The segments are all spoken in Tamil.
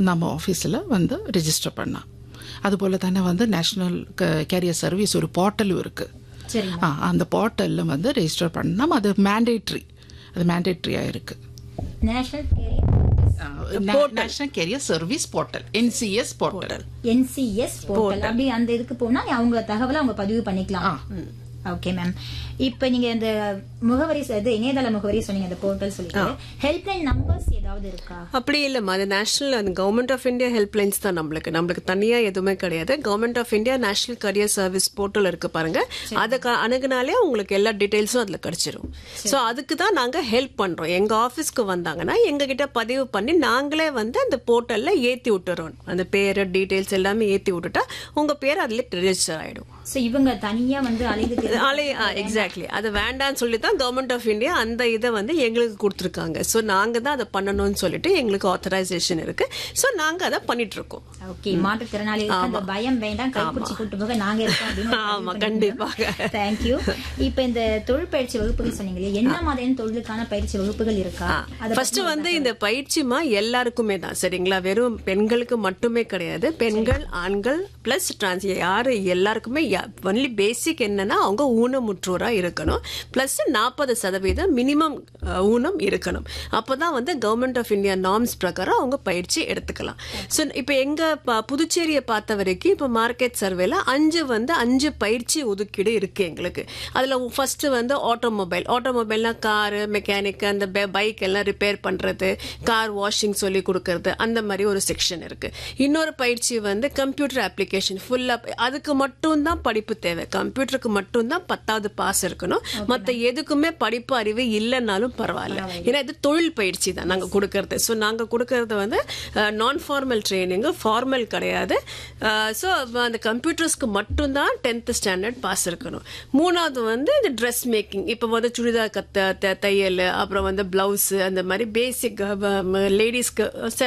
நம்ம ஆஃபீஸில் வந்து ரெஜிஸ்டர் பண்ணலாம் அதுபோல் தானே வந்து நேஷ்னல் கேரியர் சர்வீஸ் ஒரு போர்ட்டலும் இருக்குது சரிங்க அந்த போர்ட்டலில் வந்து ரெஜிஸ்டர் பண்ணால் அது மேண்டேட்ரி அது மேண்டேட்ரியாக இருக்குது national career national career service portal NCS portal NCS portal அப்படி அந்த இதுக்கு போனா அவங்க தகவலை அவங்க பதிவு பண்ணிக்கலாம் ஓகே மேம் இப்போ நீங்க இந்த முகவரி ச- இது இணையதள முகவரி சொன்னீங்க இந்த போர்ட்டல் சொல்லிட்டு ஹெல்ப்லைன் நம்பர்ஸ் ஏதாவது இருக்கா அப்படி இல்லைம்மா அது நேஷனல் அந்த கவர்மெண்ட் ஆஃப் இந்தியா ஹெல்ப்லைன்ஸ் தான் நம்மளுக்கு நம்மளுக்கு தனியாக எதுவுமே கிடையாது government of India national career service portal இருக்கு பாருங்க அதை க- அணுகுனாலே உங்களுக்கு எல்லா டீட்டெயில்ஸும் அதில் கிடைச்சிரும் ஸோ அதுக்கு தான் நாங்கள் ஹெல்ப் பண்ணுறோம் எங்கள் ஆஃபீஸ்க்கு வந்தாங்கன்னா எங்ககிட்ட பதிவு பண்ணி நாங்களே வந்து அந்த போர்ட்டலில் ஏற்றி விட்டுறோம் அந்த பேர் டீட்டெயில்ஸ் எல்லாமே ஏற்றி விட்டுட்டா உங்கள் பேர் அதில் ரெஜிஸ்டர் ஆகிடும் சோ இவங்க தனியா வந்து அலைது ஆலே எக்ஸாக்ட்லி அது வேண்டாம்னு சொல்லி தான் கவர்மெண்ட் ஆஃப் இந்தியா அந்த இதை வந்து எங்களுக்கு கொடுத்துருக்காங்க ஸோ நாங்கள் தான் அதை பண்ணணும்னு சொல்லிட்டு எங்களுக்கு ஆத்தரைசேஷன் இருக்கு ஸோ நாங்கள் அதை பண்ணிட்டு இருக்கோம் ஓகே மாற்றுத்திறனாளிகளுக்கு அந்த பயம் வேண்டாம் கைப்பிடிச்சு கூட்டு போக நாங்க இருக்கோம் ஆமா, கண்டிப்பாக. தேங்க்யூ இப்ப இந்த தொழில் பயிற்சி வகுப்புகள் சொன்னீங்க இல்லையா என்ன மாதிரியான தொழிலுக்கான பயிற்சி வகுப்புகள் இருக்கா அத ஃபர்ஸ்ட் வந்து இந்த பயிற்சிமா எல்லாருக்குமே தான் சரிங்களா வெறும் பெண்களுக்கு மட்டுமே கிடையாது பெண்கள் ஆண்கள் பிளஸ் டிரான்ஸ் யாரு எல்லாருக்குமே ஒன்லி பேசிக் என்னன்னா அவங்க ஊனமுற்றோரா இருக்கணும் பிளஸ் நாற்பது சதவீதம் மினிமம் ஊனம் இருக்கணும் அப்பதான் வந்து கவர்மெண்ட் ஆஃப் இந்தியா நார்ம்ஸ் பிரகாரம் அவங்க பயிற்சி எடுத்துக்கலாம் ஸோ இப்போ எங்க ப- புதுச்சேரியை பார்த்த வரைக்கும் இப்போ மார்க்கெட் சர்வேல அஞ்சு வந்து அஞ்சு பயிற்சி ஒதுக்கீடு இருக்கு எங்களுக்கு அதுல ஃபர்ஸ்ட் வந்து ஆட்டோமொபைல் ஆட்டோமொபைல்னா காரு மெக்கானிக் அந்த பைக் எல்லாம் ரிப்பேர் பண்றது கார் வாஷிங் சொல்லி கொடுக்கறது அந்த மாதிரி ஒரு செக்ஷன் இருக்கு இன்னொரு பயிற்சி வந்து கம்ப்யூட்டர் அப்ளிகேஷன் ஃபுல்லா அதுக்கு மட்டும் தான் படிப்பு தேவை கம்ப்யூட்டருக்கு மட்டும் தான் பத்தாவது பாஸ் இருக்கணும் மத்த எதுக்குமே படிப்பு அறிவு இல்லைன்னாலும் பரவாயில்ல ஏன்னா இது தொழில் பயிற்சி தான் நாங்க கொடுக்கறது ஸோ நாங்க கொடுக்கறது வந்து நான் ஃபார்மல் ட்ரைனிங் ஃபார்மல் கிடையாது ஸோ அந்த கம்ப்யூட்டர்ஸ்க்கு மட்டும்தான் டென்த் ஸ்டாண்டர்ட் பாஸ் இருக்கணும் மூணாவது வந்து இந்த ட்ரெஸ் மேக்கிங் இப்போ வந்து சுடிதார் கத்த த- தையல் அப்புறம் வந்து பிளவுஸ் அந்த மாதிரி பேசிக் லேடிஸ்க்கு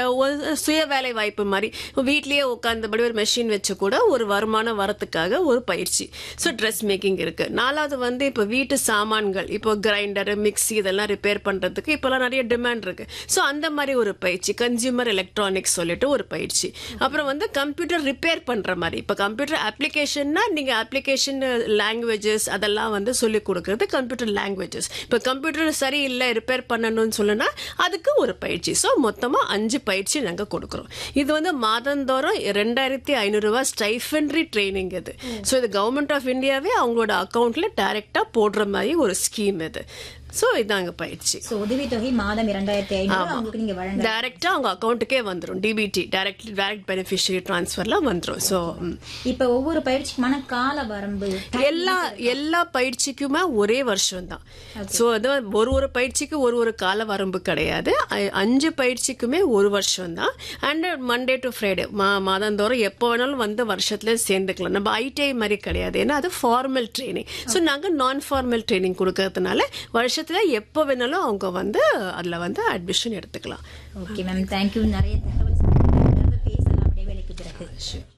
சுய வேலை வாய்ப்பு மாதிரி வீட்லயே உட்காந்தபடி ஒரு மெஷின் வச்சு கூட ஒரு வருமானம் வரத்துக்காக ஒரு பயிற்சி ஸோ ட்ரெஸ் மேக்கிங் இருக்கு நாலாவது வந்து இப்போ வீட்டு சாமான்கள் இப்போ கிரைண்டர் மிக்ஸி இதெல்லாம் ரிப்பேர் பண்றதுக்கு இப்போலாம் நிறைய டிமாண்ட் இருக்கு ஸோ அந்த மாதிரி ஒரு பயிற்சி கன்சியூமர் எலக்ட்ரானிக்ஸ் சொல்லிட்டு ஒரு பயிற்சி அப்புறம் வந்து கம்ப்யூட்டர் ரிப்பேர் பண்ற மாதிரி இப்போ கம்ப்யூட்டர் அப்ளிகேஷன்னா நீங்க அப்ளிகேஷன் லாங்குவேஜஸ் அதெல்லாம் வந்து சொல்லி கொடுக்கறது கம்ப்யூட்டர் லாங்குவேஜஸ் இப்போ கம்ப்யூட்டர் சரியில்லை ரிப்பேர் பண்ணணும்னு சொல்லுனா அதுக்கு ஒரு பயிற்சி ஸோ மொத்தமா அஞ்சு பயிற்சி நாங்க கொடுக்குறோம் இது வந்து மாதந்தோறும் ரெண்டாயிரத்தி ஐநூறு ரூபாய் ஸ்டைஃபன்ட்ரி ட்ரைனிங் இது ஸோ இது கவர்மெண்ட் ஆஃப் இந்தியாவே அவங்களோட அக்கௌண்ட்ல டைரக்டா போடுற மாதிரி ஒரு ஸ்கீம் இது ஸோ இதாங்க பயிற்சி சோ உதவித்தொகை மாதம் இரண்டாயிரத்தி ஐநூறு அவங்களுக்கு நீங்க வழங்க டைரக்டா அவங்க அக்கௌண்ட்டுக்கே வந்துடும் டிபிடி டைரக்ட் டைரக்ட் பெனிஃபிஷரி ட்ரான்ஸ்ஃபர்ல வந்துடும் ஸோ இப்ப ஒவ்வொரு பயிற்சிக்குமான கால வரம்பு எல்லா எல்லா பயிற்சிக்குமே ஒரே வருஷம் தான் ஸோ அது ஒரு ஒரு பயிற்சிக்கு ஒரு ஒரு கால வரம்பு கிடையாது அ- அஞ்சு பயிற்சிக்குமே ஒரு வருஷம் தான் அண்ட் மண்டே டு ஃப்ரைடே மா மாதந்தோறும் எப்போ வேணாலும் வந்து வருஷத்துல சேர்ந்துக்கலாம் நம்ம ஐடிஐ மாதிரி கிடையாது ஏன்னா அது ஃபார்மல் ட்ரைனிங் ஸோ நாங்கள் நான் ஃபார்மல் ட்ரைனிங் கொடுக்கறதுனால வருஷத்துல எப்போ வேணாலும் அவங்க வந்து அதில் வந்து அட்மிஷன் எடுத்துக்கலாம் ஓகே மேம் தேங்க்யூ நிறைய தகவல் சொன்னீங்க. தொடர்ந்து பேசலாம் இடைவேளைக்கு பிறகு